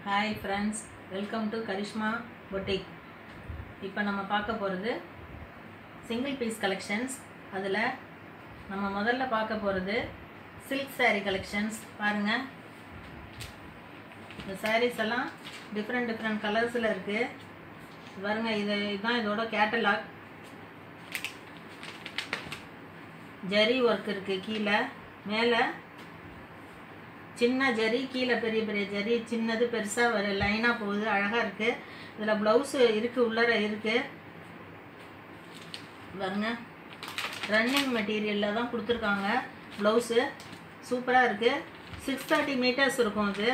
hi friends welcome to Karishma boutique இப்போ நம்ம பார்க்க போகிறது சிங்கிள் பீஸ் கலெக்ஷன்ஸ் அதில் நம்ம முதல்ல பார்க்க போகிறது சில்க் saree கலெக்ஷன்ஸ் பாருங்கள் இந்த sarees எல்லாம் டிஃப்ரெண்ட் டிஃப்ரெண்ட் கலர்ஸில் இருக்குது பாருங்கள் இது இதுதான் இதோட கேட்டலாக் ஜரி ஒர்க் இருக்குது கீழே மேலே சின்ன ஜரி கீழே பெரிய பெரிய ஜரி சின்னது பெருசாக ஒரு லைனாக போகுது அழகாக இருக்குது இதில் ப்ளவுஸு இருக்குது உள்ளர இருக்குது பாருங்க ரன்னிங் மெட்டீரியலில் தான் கொடுத்துருக்காங்க ப்ளவுஸு சூப்பராக இருக்குது சிக்ஸ் தேர்ட்டி மீட்டர்ஸ் இருக்கும் இது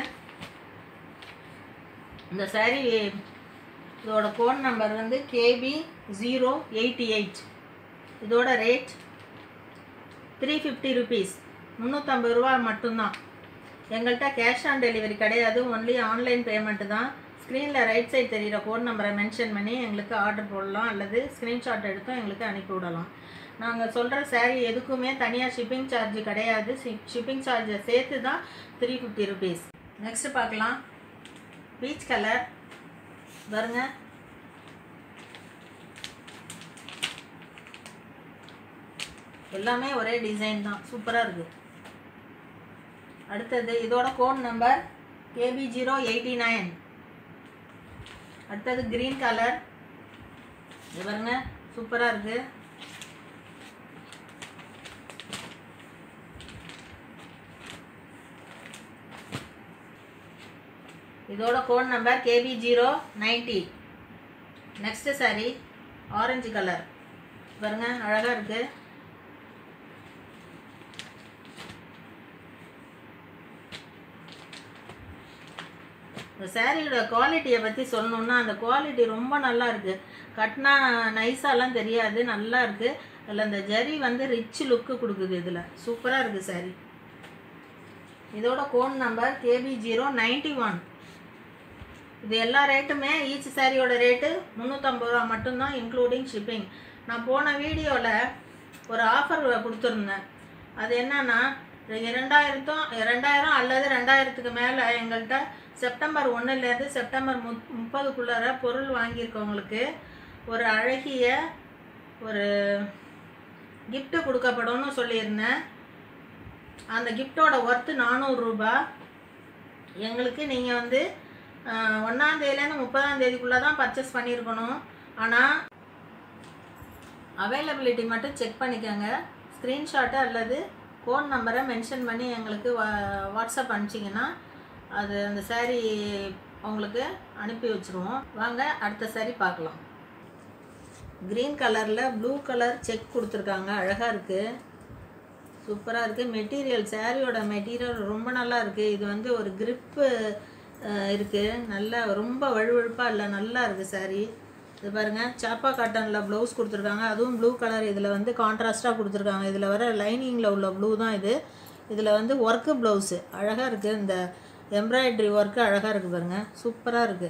இந்த saree இதோட கோட் நம்பர் வந்து கேபி ஜீரோ எயிட்டி எயிட் இதோட ரேட் த்ரீ ஃபிஃப்டி ருபீஸ் முந்நூற்றம்பது ரூபா மட்டும்தான் எங்கள்கிட்ட கேஷ் ஆன் டெலிவரி கிடையாது ஒன்லி ஆன்லைன் பேமெண்ட்டு தான் ஸ்க்ரீனில் ரைட் சைடு தெரிகிற கோட் நம்பரை மென்ஷன் பண்ணி எங்களுக்கு ஆர்டர் போடலாம் அல்லது ஸ்க்ரீன்ஷாட் எடுத்தும் எங்களுக்கு அனுப்பி விடலாம் நாங்கள் சொல்கிற saree எதுக்குமே தனியாக ஷிப்பிங் சார்ஜ் கிடையாது ஷிப்பிங் சார்ஜை சேர்த்து தான் த்ரீ ஃபிஃப்டி ருபீஸ் நெக்ஸ்ட்டு பார்க்கலாம் பீச் கலர் பாருங்க எல்லாமே ஒரே டிசைன் தான் சூப்பராக இருக்குது அடுத்தது இதோட code number K B zero eighty nine அடுத்தது க்ரீன் கலர் இது பாருங்க சூப்பராக இருக்குது இதோட code number K B zero ninety next sari orange colour பாருங்க அழகாக இருக்குது இந்த சாரியோட குவாலிட்டியை பற்றி சொல்லணுன்னா அந்த குவாலிட்டி ரொம்ப நல்லா இருக்குது கட்டினா நைஸாலாம் தெரியாது நல்லா இருக்குது அதில் அந்த ஜரி வந்து ரிச் லுக்கு கொடுக்குது இதில் சூப்பராக இருக்குது சாரி இதோட code number K B zero ninety one இது எல்லா ரேட்டுமே ஈச் சாரியோட ரேட்டு முந்நூற்றம்பது ரூபா மட்டும்தான் இன்க்ளூடிங் ஷிப்பிங் நான் போன வீடியோவில் ஒரு ஆஃபர் கொடுத்துருந்தேன் அது என்னன்னா இரண்டாயிரத்தும் ரெண்டாயிரம் அல்லது ரெண்டாயிரத்துக்கு மேலே எங்கள்கிட்ட செப்டம்பர் ஒன்றுலேருந்து செப்டம்பர் மு முப்பதுக்குள்ளார பொருள் வாங்கியிருக்கவங்களுக்கு ஒரு அழகிய ஒரு gift கொடுக்கப்படும்னு சொல்லியிருந்தேன் அந்த கிஃப்டோட ஒர்த்து நானூறுரூபா எங்களுக்கு நீங்கள் வந்து ஒன்றாந்தேதியிலேருந்து முப்பதாம் தேதிக்குள்ளே தான் பர்ச்சேஸ் பண்ணியிருக்கணும் ஆனால் அவைலபிலிட்டி மட்டும் செக் பண்ணிக்கோங்க ஸ்க்ரீன்ஷாட்டு அல்லது கோட் நம்பரை மென்ஷன் பண்ணி எங்களுக்கு வா வாட்ஸ்அப் அனுப்பிச்சிங்கன்னா அது அந்த saree உங்களுக்கு அனுப்பி வச்சுருவோம் வாங்க அடுத்த saree பார்க்கலாம் க்ரீன் கலரில் ப்ளூ கலர் செக் கொடுத்துருக்காங்க அழகாக இருக்குது சூப்பராக இருக்குது மெட்டீரியல் சாரியோட மெட்டீரியல் ரொம்ப நல்லா இருக்குது இது வந்து ஒரு grip இருக்குது நல்லா ரொம்ப வழுவழுப்பாக இல்லை நல்லா இருக்குது saree இது பாருங்கள் சாப்பா காட்டனில் ப்ளவுஸ் கொடுத்துருக்காங்க அதுவும் ப்ளூ கலர் இதில் வந்து கான்ட்ராஸ்ட்டாக கொடுத்துருக்காங்க இதில் வர லைனிங்கில் உள்ள ப்ளூ தான் இது இதில் வந்து ஒர்க்கு ப்ளவுஸு அழகாக இருக்குது இந்த எம்ப்ராய்டரி ஒர்க்கு அழகாக இருக்குது பாருங்கள் சூப்பராக இருக்குது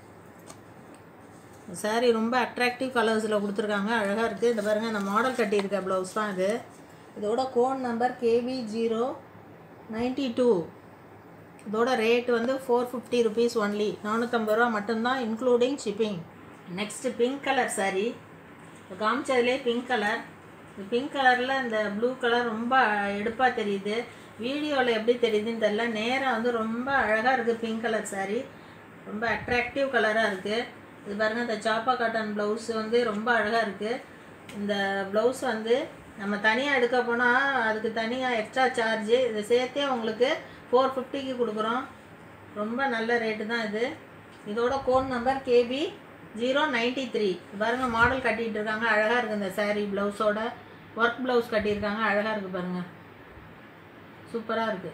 saree ரொம்ப அட்ராக்டிவ் கலர்ஸில் கொடுத்துருக்காங்க அழகாக இருக்குது இந்த பாருங்கள் இந்த மாடல் கட்டியிருக்க ப்ளவுஸ் தான் இது இதோட code number K B zero ninety two இதோட ரேட் வந்து ஃபோர் ஃபிஃப்டி ருபீஸ் ஒன்லி நானூற்றம்பது ரூபா மட்டும்தான் including shipping next pink colour saree இப்போ காமிச்சதுலே பிங்க் கலர் இந்த பிங்க் கலரில் இந்த ப்ளூ கலர் ரொம்ப எடுப்பாக தெரியுது வீடியோவில் எப்படி தெரியுதுன்னு தெரில நேராக வந்து ரொம்ப அழகாக இருக்குது பிங்க் கலர் saree ரொம்ப அட்ராக்டிவ் கலராக இருக்குது இது பாருங்கள் இந்த சாப்பா காட்டன் ப்ளவுஸ் வந்து ரொம்ப அழகாக இருக்குது இந்த ப்ளவுஸ் வந்து நம்ம தனியாக எடுக்க போனால் அதுக்கு தனியாக எக்ஸ்ட்ரா சார்ஜு இதை சேர்த்தே உங்களுக்கு ஃபோர் ஃபிஃப்டிக்கு கொடுக்குறோம் ரொம்ப நல்ல ரேட்டு தான் இது இதோட code number K B zero ninety three பாருங்கள் மாடல் கட்டிகிட்டு இருக்காங்க அழகாக இருக்குது இந்த saree ப்ளவுஸோட ஒர்க் ப்ளவுஸ் கட்டியிருக்காங்க அழகாக இருக்குது பாருங்கள் சூப்பராக இருக்குது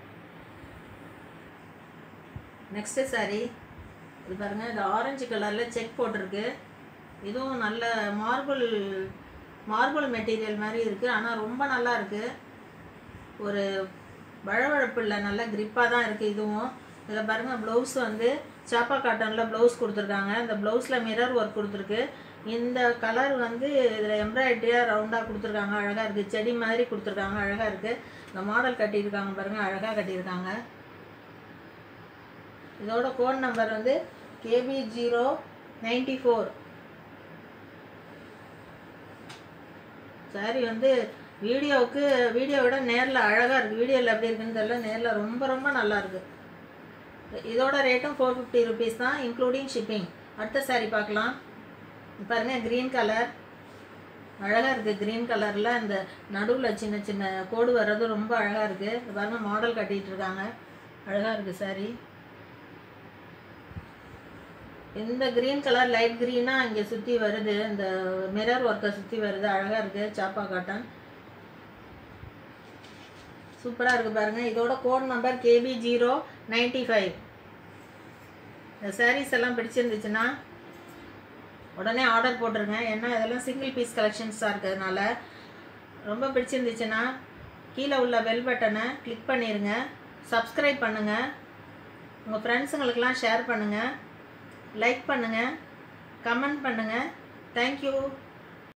நெக்ஸ்ட்டு saree இது பாருங்கள் இது ஆரஞ்சு கலரில் செக் போட்டிருக்கு இதுவும் நல்ல மார்பிள் மார்பிள் மெட்டீரியல் மாதிரி இருக்குது ஆனால் ரொம்ப நல்லா இருக்குது ஒரு வழவழப்பு இல்லை நல்ல கிரிப்பாக தான் இருக்குது இதுவும் இதில் பாருங்கள் ப்ளவுஸ் வந்து சாப்பா காட்டனில் ப்ளவுஸ் கொடுத்துருக்காங்க இந்த ப்ளவுஸில் மிரர் ஒர்க் கொடுத்துருக்கு இந்த கலர் வந்து இதில் எம்ப்ராய்டரியாக ரவுண்டாக கொடுத்துருக்காங்க அழகாக இருக்குது செடி மாதிரி கொடுத்துருக்காங்க அழகாக இருக்குது இந்த மாடல் கட்டியிருக்காங்க பாருங்கள் அழகாக கட்டியிருக்காங்க இதோட கோட் நம்பர் வந்து K B zero ninety four sari வந்து வீடியோவுக்கு வீடியோ விட நேரில் அழகாக இருக்குது வீடியோவில் எப்படி இருக்குன்னு தெரியல நேரில் ரொம்ப ரொம்ப நல்லா இருக்குது இதோட ரேட்டும் ஃபோர் ஃபிஃப்டி ருபீஸ் தான் இன்க்ளூடிங் ஷிப்பிங் அடுத்த saree பார்க்கலாம் பாருங்கள் க்ரீன் கலர் அழகாக இருக்குது க்ரீன் கலரில் இந்த நடுவில் சின்ன சின்ன கோடு வர்றது ரொம்ப அழகாக இருக்குது பாருங்க மாடல் கட்டிகிட்டு இருக்காங்க அழகாக இருக்குது saree இந்த க்ரீன் கலர் லைட் க்ரீனாக இங்கே சுற்றி வருது இந்த மிரர் ஒர்க்கை சுற்றி வருது அழகாக இருக்குது சாப்பா காட்டன் சூப்பராக இருக்குது பாருங்கள் இதோட code number K B zero ninety five இந்த சாரீஸ் எல்லாம் பிடிச்சிருந்துச்சுன்னா உடனே ஆர்டர் போட்டுருங்க ஏன்னா இதெல்லாம் சிங்கிள் பீஸ் கலெக்ஷன்ஸாக இருக்கிறதுனால ரொம்ப பிடிச்சிருந்துச்சுன்னா கீழே உள்ள பெல் பட்டனை கிளிக் பண்ணிடுங்க சப்ஸ்கிரைப் பண்ணுங்கள் உங்கள் ஃப்ரெண்ட்ஸுங்களுக்கெல்லாம் ஷேர் பண்ணுங்கள் லைக் பண்ணுங்கள் கமெண்ட் பண்ணுங்கள் தேங்க்யூ